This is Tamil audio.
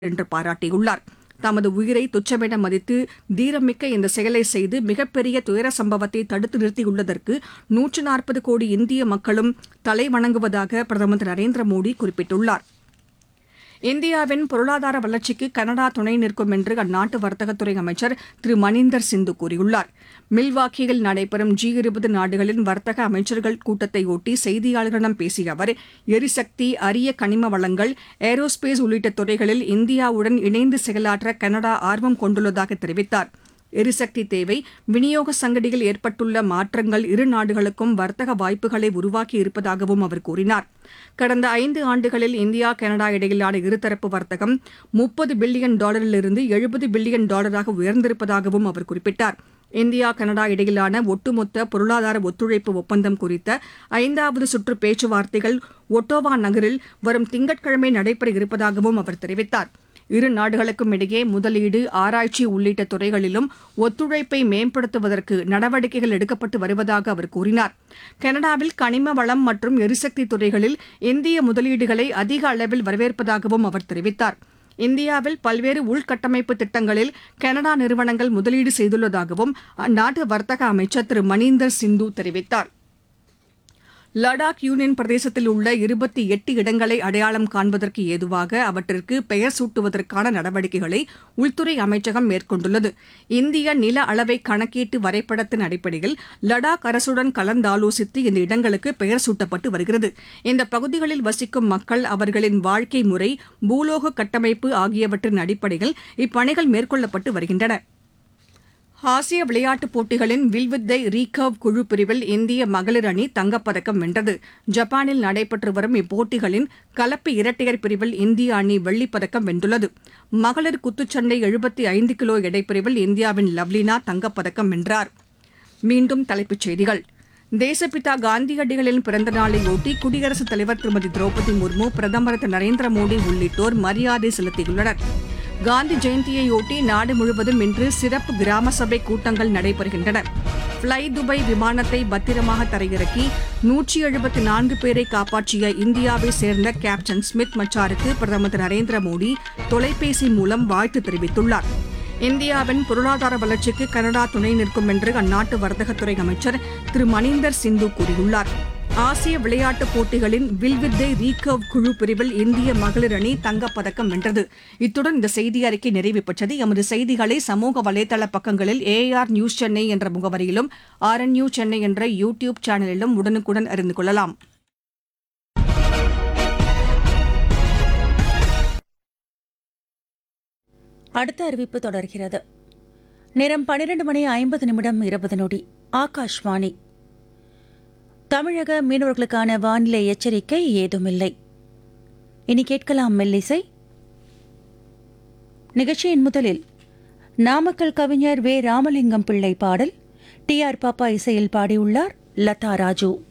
என்று பாராட்டியுள்ளார் தமது உயிரை துச்சமென மதித்து தீரமிக்க இந்த செயலை செய்து மிகப்பெரிய துயர சம்பவத்தை தடுத்து நிறுத்தியுள்ளதற்கு நூற்று நாற்பது கோடி இந்திய மக்களும் தலைவணங்குவதாக பிரதமர் திரு நரேந்திர மோடி குறிப்பிட்டுள்ளார் இந்தியாவின் பொருளாதார வளர்ச்சிக்கு கனடா துணை நிற்கும் என்று அந்நாட்டு வர்த்தகத்துறை அமைச்சர் திரு மணீந்தர் சிந்து கூறியுள்ளார் மில்வாக்கியில் நடைபெறும் ஜி இருபது நாடுகளின் வர்த்தக அமைச்சர்கள் கூட்டத்தையொட்டி செய்தியாளர்களிடம் பேசிய அவர் எரிசக்தி அரிய கனிம வளங்கள் ஏரோஸ்பேஸ் உள்ளிட்ட துறைகளில் இந்தியாவுடன் இணைந்து செயலாற்ற கனடா ஆர்வம் கொண்டுள்ளதாக தெரிவித்தார் எரிசக்தி தேவை விநியோக சங்கடியில் ஏற்பட்டுள்ள மாற்றங்கள் இரு நாடுகளுக்கும் வர்த்தக வாய்ப்புகளை உருவாக்கி இருப்பதாகவும் அவர் கூறினார் கடந்த ஐந்து ஆண்டுகளில் இந்தியா கனடா இடையிலான இருதரப்பு வர்த்தகம் முப்பது பில்லியன் டாலரிலிருந்து எழுபது பில்லியன் டாலராக உயர்ந்திருப்பதாகவும் அவர் குறிப்பிட்டார் இந்தியா கனடா இடையிலான ஒட்டுமொத்த பொருளாதார ஒத்துழைப்பு ஒப்பந்தம் குறித்த ஐந்தாவது சுற்று பேச்சுவார்த்தைகள் ஒட்டோவா நகரில் வரும் திங்கட்கிழமை நடைபெற இருப்பதாகவும் அவர் தெரிவித்தார் இரு நாடுகளுக்கும் இடையே முதலீடு ஆராய்ச்சி உள்ளிட்ட துறைகளிலும் ஒத்துழைப்பை மேம்படுத்துவதற்கு நடவடிக்கைகள் எடுக்கப்பட்டு வருவதாக அவர் கூறினார் கனடாவில் கனிம வளம் மற்றும் எரிசக்தி துறைகளில் இந்திய முதலீடுகளை அதிக அளவில் வரவேற்பதாகவும் அவர் தெரிவித்தார் இந்தியாவில் பல்வேறு உள்கட்டமைப்பு திட்டங்களில் கனடா நிறுவனங்கள் முதலீடு செய்துள்ளதாகவும் அந்நாட்டு வர்த்தக அமைச்சர் திரு மணீந்தர் சிந்து தெரிவித்தார் லடாக் யூனியன் பிரதேசத்தில் உள்ள இருபத்தி எட்டு இடங்களை அடையாளம் காண்பதற்கு ஏதுவாக அவற்றிற்கு பெயர் சூட்டுவதற்கான நடவடிக்கைகளை உள்துறை அமைச்சகம் மேற்கொண்டுள்ளது இந்திய நில அளவை கணக்கீட்டு வரைபடத்தின் அடிப்படையில் லடாக் அரசுடன் கலந்தாலோசித்து இந்த இடங்களுக்கு பெயர் சூட்டப்பட்டு வருகிறது இந்த பகுதிகளில் வசிக்கும் மக்கள் அவர்களின் வாழ்க்கை முறை பூலோக கட்டமைப்பு ஆகியவற்றின் அடிப்படையில் இப்பணிகள் மேற்கொள்ளப்பட்டு வருகின்றன ஆசிய விளையாட்டுப் போட்டிகளின் வில்வித்தை ரீகர்வ் குழு பிரிவில் இந்திய மகளிர் அணி தங்கப்பதக்கம் வென்றது ஜப்பானில் நடைபெற்று வரும் இப்போட்டிகளின் கலப்பு இரட்டையர் பிரிவில் இந்திய அணி வெள்ளிப்பதக்கம் வென்றுள்ளது மகளிர் குத்துச்சண்டை எழுபத்தி ஐந்து கிலோ எடைப்பிரிவில் இந்தியாவின் லவ்லினா தங்கப்பதக்கம் வென்றார் மீண்டும் தலைப்புச் செய்திகள் தேசப்பிதா காந்தியடிகளின் பிறந்த நாளையொட்டி குடியரசுத் தலைவர் திருமதி திரௌபதி முர்மு பிரதமர் திரு நரேந்திர மோடி உள்ளிட்டோர் மரியாதை செலுத்தியுள்ளனர் காந்தி ஜெயந்தியையொட்டி நாடு முழுவதும் இன்று சிறப்பு கிராம சபை கூட்டங்கள் நடைபெறுகின்றன ஃப்ளை துபாய் விமானத்தை பத்திரமாக தரையிறக்கி நூற்றி எழுபத்தி நான்கு பேரை காப்பாற்றிய இந்தியாவை சேர்ந்த கேப்டன் ஸ்மித் மச்சாருக்கு பிரதமர் திரு நரேந்திர மோடி தொலைபேசி மூலம் வாழ்த்து தெரிவித்துள்ளார் இந்தியாவின் பொருளாதார வளர்ச்சிக்கு கனடா துணை நிற்கும் என்று அந்நாட்டு வர்த்தகத்துறை அமைச்சர் திரு மணீந்தர் சிந்து கூறியுள்ளார் ஆசிய விளையாட்டுப் போட்டிகளின் வில்வித்தை ரீகர்வ் குழு பிரிவில் இந்திய மகளிர் அணி தங்கப்பதக்கம் வென்றது இத்துடன் இந்த செய்தி அறிக்கை நிறைவு பெற்றது எமது செய்திகளை சமூக வலைதள பக்கங்களில் ஏஆர் நியூஸ் சென்னை என்ற முகவரியிலும் ஆர்என்யூ சென்னை என்ற யூ டியூப் சேனலிலும் உடனுக்குடன் அறிந்து கொள்ளலாம் அடுத்த அறிவிப்பு தொடர்கிறது நேரம் பன்னிரண்டு மணி ஐம்பது நிமிடம் இருபது நொடி ஆகாஷ்வாணி தமிழக மீனவர்களுக்கான வானிலை எச்சரிக்கை ஏதுமில்லை இனி கேட்கலாம் மெல்லிசை நிகழ்ச்சியின் முதலில் நாமக்கல் கவிஞர் வே ராமலிங்கம் பிள்ளை பாடல் டி ஆர் பாப்பா இசையில் பாடியுள்ளார் லதா ராஜு